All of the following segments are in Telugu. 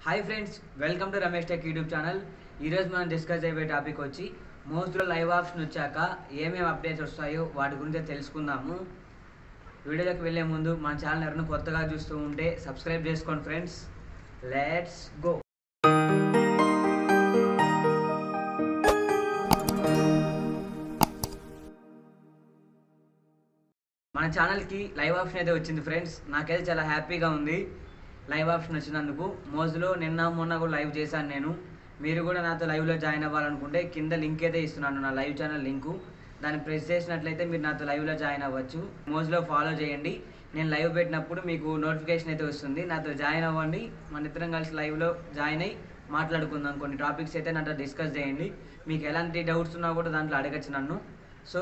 hi friends welcome to Ramesh tech YouTube channel ఈరోజు మనం డిస్కస్ అయ్యే టాపిక్ వచ్చి మోస్ట్లో లైవ్ ఆప్షన్ వచ్చాక ఏమేమి అప్డేట్స్ వస్తాయో వాటి గురించి తెలుసుకుందాము వీడియోలోకి వెళ్ళే ముందు మన ఛానల్ ఎవరైనా కొత్తగా చూస్తూ ఉంటే సబ్స్క్రైబ్ చేసుకోండి ఫ్రెండ్స్ లెట్స్ గో మన ఛానల్కి లైవ్ ఆప్షన్ అయితే వచ్చింది ఫ్రెండ్స్ నాకైతే చాలా హ్యాపీగా ఉంది లైవ్ ఆప్షన్ వచ్చినందుకు మోజులో నిన్న మొన్న కూడా లైవ్ చేశాను నేను మీరు కూడా నాతో లైవ్లో జాయిన్ అవ్వాలనుకుంటే కింద లింక్ అయితే ఇస్తున్నాను నా లైవ్ ఛానల్ లింకు దాన్ని ప్రెస్ చేసినట్లయితే మీరు నాతో లైవ్లో జాయిన్ అవ్వచ్చు మోజులో ఫాలో చేయండి నేను లైవ్ పెట్టినప్పుడు మీకు నోటిఫికేషన్ అయితే వస్తుంది నాతో జాయిన్ అవ్వండి మన ఇద్దరం కలిసి లైవ్లో జాయిన్ అయ్యి మాట్లాడుకుందాం కొన్ని టాపిక్స్ అయితే నాతో డిస్కస్ చేయండి మీకు ఎలాంటి డౌట్స్ ఉన్నా కూడా దాంట్లో అడగచ్చు నన్ను సో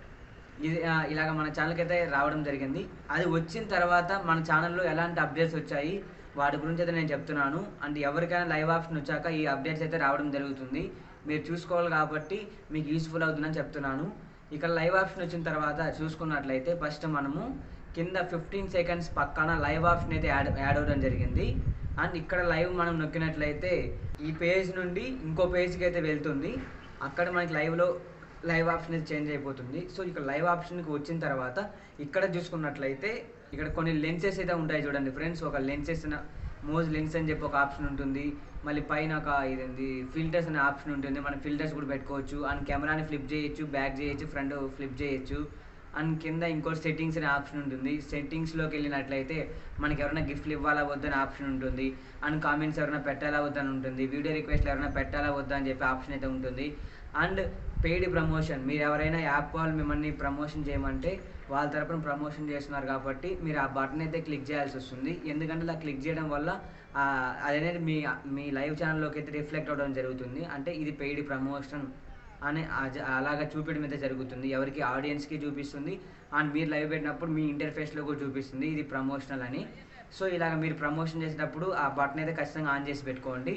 ఇది ఆ, ఇలాగ మన ఛానల్కి అయితే రావడం జరిగింది అది వచ్చిన తర్వాత మన ఛానల్లో ఎలాంటి అప్డేట్స్ వచ్చాయి వాటి గురించి అయితే నేను చెప్తున్నాను అంటే ఎవరికైనా లైవ్ ఆప్షన్ వచ్చాక ఈ అప్డేట్స్ అయితే రావడం జరుగుతుంది మీరు చూసుకోవాలి కాబట్టి మీకు యూస్ఫుల్ అవుతుందని చెప్తున్నాను ఇక్కడ లైవ్ ఆప్షన్ వచ్చిన తర్వాత చూసుకున్నట్లయితే ఫస్ట్ మనము కింద ఫిఫ్టీన్ సెకండ్స్ పక్కన లైవ్ ఆప్షన్ అయితే యాడ్ యాడ్ అవ్వడం జరిగింది అండ్ ఇక్కడ లైవ్ మనం నొక్కినట్లయితే ఈ పేజ్ నుండి ఇంకో పేజ్కి అయితే వెళ్తుంది అక్కడ మనకి లైవ్లో లైవ్ ఆప్షన్ అయితే చేంజ్ అయిపోతుంది సో ఇక్కడ లైవ్ ఆప్షన్కి వచ్చిన తర్వాత ఇక్కడ చూసుకున్నట్లయితే ఇక్కడ కొన్ని లెన్సెస్ అయితే ఉంటాయి చూడండి ఫ్రెండ్స్ ఒక లెన్సెస్ మోజ్ లెన్స్ అని చెప్పి ఒక ఆప్షన్ ఉంటుంది మళ్ళీ పైన ఒక ఇదేంది ఫిల్టర్స్ అనే ఆప్షన్ ఉంటుంది మనం ఫిల్టర్స్ కూడా పెట్టుకోవచ్చు అండ్ కెమెరాని ఫ్లిప్ చేయొచ్చు బ్యాక్ చేయొచ్చు ఫ్రంట్ ఫ్లిప్ చేయొచ్చు అండ్ కింద ఇంకోటి సెట్టింగ్స్ అనే ఆప్షన్ ఉంటుంది సెట్టింగ్స్లోకి వెళ్ళినట్లయితే మనకి ఎవరైనా గిఫ్ట్లు ఇవ్వాలా వద్దని ఆప్షన్ ఉంటుంది అండ్ కామెంట్స్ ఎవరైనా పెట్టాలా వద్దని ఉంటుంది వీడియో రిక్వెస్ట్లు ఎవరైనా పెట్టాలా వద్దా అని చెప్పి ఆప్షన్ అయితే ఉంటుంది అండ్ పెయిడ్ ప్రమోషన్ మీరు ఎవరైనా యాప్ వాళ్ళు మిమ్మల్ని ప్రమోషన్ చేయమంటే వాళ్ళ తరపున ప్రమోషన్ చేస్తున్నారు కాబట్టి మీరు ఆ బటన్ అయితే క్లిక్ చేయాల్సి వస్తుంది ఎందుకంటే అలా క్లిక్ చేయడం వల్ల ఆ, అదనేది మీ మీ లైవ్ ఛానల్లోకి అయితే రిఫ్లెక్ట్ అవ్వడం జరుగుతుంది అంటే ఇది పెయిడ్ ప్రమోషన్ అని ఆ- అలాగా చూపించడం అయితే జరుగుతుంది ఎవరికి ఆడియన్స్కి చూపిస్తుంది అండ్ మీరు లైవ్ పెట్టినప్పుడు మీ ఇంటర్ఫేస్లో కూడా చూపిస్తుంది ఇది ప్రమోషనల్ అని సో ఇలాగ మీరు ప్రమోషన్ చేసేటప్పుడు ఆ బటన్ అయితే ఖచ్చితంగా ఆన్ చేసి పెట్టుకోండి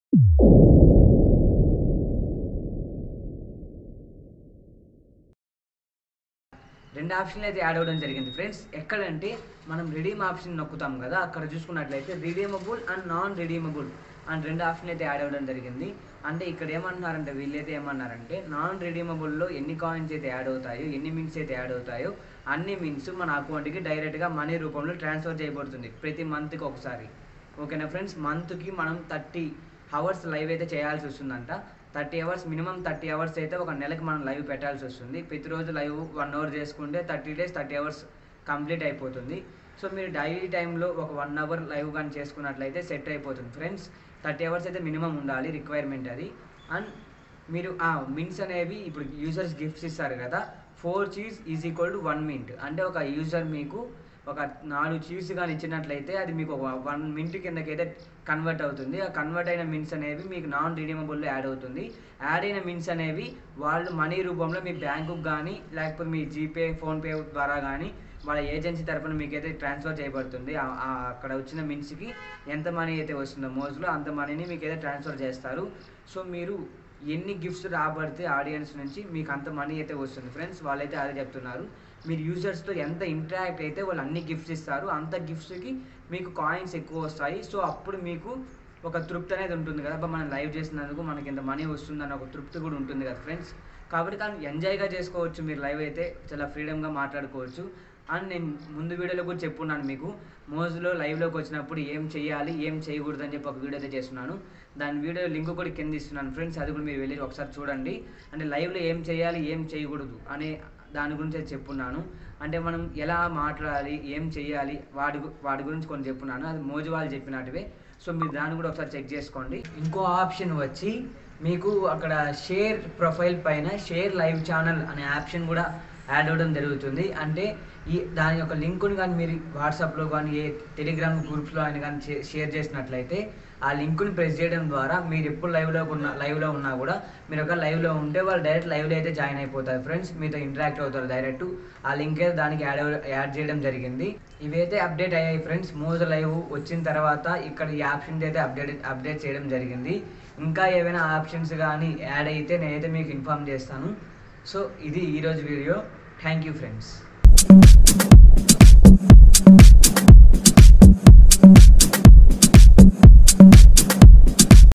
రెండు ఆప్షన్లు అయితే యాడ్ అవ్వడం జరిగింది ఫ్రెండ్స్ ఎక్కడంటే మనం రిడీమ్ ఆప్షన్ నొక్కుతాం కదా అక్కడ చూసుకున్నట్లయితే redeemable and non redeemable and రెండు ఆప్షన్లు అయితే యాడ్ అవ్వడం జరిగింది అంటే ఇక్కడ ఏమంటున్నారంటే వీళ్ళైతే ఏమన్నారంటే నాన్ రిడీమబుల్లో ఎన్ని కాయిన్స్ అయితే యాడ్ అవుతాయో ఎన్ని మిన్స్ అయితే యాడ్ అవుతాయో అన్ని మిన్స్ మన అకౌంట్కి డైరెక్ట్గా మనీ రూపంలో ట్రాన్స్ఫర్ చేయబడుతుంది ప్రతి మంత్కి ఒకసారి ఓకేనా ఫ్రెండ్స్ మంత్కి మనం థర్టీ అవర్స్ లైవ్ అయితే చేయాల్సి వస్తుందంట thirty hours minimum thirty hours అయితే ఒక నెలకి మనం లైవ్ పెట్టాల్సి వస్తుంది ప్రతిరోజు లైవ్ వన్ అవర్ చేసుకుంటే thirty days thirty hours complete అయిపోతుంది సో మీరు డైలీ టైంలో ఒక వన్ అవర్ లైవ్ కానీ చేసుకున్నట్లయితే సెట్ అయిపోతుంది ఫ్రెండ్స్ థర్టీ అవర్స్ అయితే మినిమం ఉండాలి రిక్వైర్మెంట్ అది అండ్ మీరు ఆ మింట్స్ అనేవి ఇప్పుడు యూజర్స్ గిఫ్ట్స్ ఇస్తారు కదా four cheese is equal to one mint అంటే ఒక యూజర్ మీకు ఒక నాలుగు చీజ్ కానీ ఇచ్చినట్లయితే అది మీకు ఒక వన్ మింట్ కిందకైతే కన్వర్ట్ అవుతుంది ఆ కన్వర్ట్ అయిన మిన్స్ అనేవి మీకు నాన్ రిడీమబుల్లో యాడ్ అవుతుంది యాడ్ అయిన మిన్స్ అనేవి వాళ్ళు మనీ రూపంలో మీ బ్యాంకుకి కానీ లేకపోతే మీ జీపే ఫోన్పే ద్వారా కానీ వాళ్ళ ఏజెన్సీ తరపున మీకైతే ట్రాన్స్ఫర్ చేయబడుతుంది ఆ- ఆ అక్కడ వచ్చిన మిన్స్కి ఎంత మనీ అయితే వస్తుందో మోజులో అంత మనీని మీకైతే ట్రాన్స్ఫర్ చేస్తారు సో మీరు ఎన్ని గిఫ్ట్స్ రాబడితే ఆడియన్స్ నుంచి మీకు అంత మనీ అయితే వస్తుంది ఫ్రెండ్స్ వాళ్ళైతే అదే చెప్తున్నారు మీరు యూజర్స్తో ఎంత ఇంటరాక్ట్ అయితే వాళ్ళు అన్ని గిఫ్ట్స్ ఇస్తారు అంత గిఫ్ట్స్కి మీకు కాయిన్స్ ఎక్కువ వస్తాయి సో అప్పుడు మీకు ఒక తృప్తి అనేది ఉంటుంది కదా అబ్బా మనం లైవ్ చేసినందుకు మనకి ఇంత మనీ వస్తుందని ఒక తృప్తి కూడా ఉంటుంది కదా ఫ్రెండ్స్ కాబట్టి కానీ ఎంజాయ్గా చేసుకోవచ్చు మీరు లైవ్ అయితే చాలా ఫ్రీడమ్గా మాట్లాడుకోవచ్చు అండ్ నేను ముందు వీడియోలో కూడా చెప్పున్నాను మీకు మోజులో లైవ్లోకి వచ్చినప్పుడు ఏం చేయాలి ఏం చేయకూడదు అని చెప్పి ఒక వీడియో అయితే చేస్తున్నాను దాని వీడియో లింక్ కూడా కింద ఇస్తున్నాను ఫ్రెండ్స్ అది కూడా మీరు వెళ్ళి ఒకసారి చూడండి అంటే లైవ్లో ఏం చేయాలి ఏం చేయకూడదు అనే దాని గురించి అయితే చెప్పున్నాను అంటే మనం ఎలా మాట్లాడాలి ఏం చేయాలి వాటి గు- వాటి గురించి కొన్ని చెప్పున్నాను అది మోజు వాళ్ళు చెప్పినట్టువే సో మీరు దాన్ని కూడా ఒకసారి చెక్ చేసుకోండి ఇంకో ఆప్షన్ వచ్చి మీకు అక్కడ షేర్ ప్రొఫైల్ పైన షేర్ లైవ్ ఛానల్ అనే ఆప్షన్ కూడా యాడ్ అవ్వడం జరుగుతుంది అంటే ఈ దాని యొక్క లింకుని కానీ మీరు వాట్సాప్లో కానీ ఏ టెలిగ్రామ్ గ్రూప్స్లో అయినా కానీ షే- షేర్ చేసినట్లయితే ఆ లింకుని ప్రెస్ చేయడం ద్వారా మీరు ఎప్పుడు లైవ్లో ఉన్న లైవ్లో ఉన్నా కూడా మీరు ఒక లైవ్లో ఉంటే వాళ్ళు డైరెక్ట్ లైవ్లో అయితే జాయిన్ అయిపోతారు ఫ్రెండ్స్ మీతో ఇంటరాక్ట్ అవుతారు డైరెక్ట్ ఆ లింక్ అయితే దానికి యాడ్ అవ- యాడ్ చేయడం జరిగింది ఇవైతే అప్డేట్ అయ్యాయి ఫ్రెండ్స్ మోజ్ లైవ్ వచ్చిన తర్వాత ఇక్కడ ఈ ఆప్షన్స్ అయితే అప్డేట్ అప్డేట్ చేయడం జరిగింది ఇంకా ఏవైనా ఆప్షన్స్ కానీ యాడ్ అయితే నేనైతే మీకు ఇన్ఫామ్ చేస్తాను సో ఇది ఈరోజు వీడియో థ్యాంక్ యూ ఫ్రెండ్స్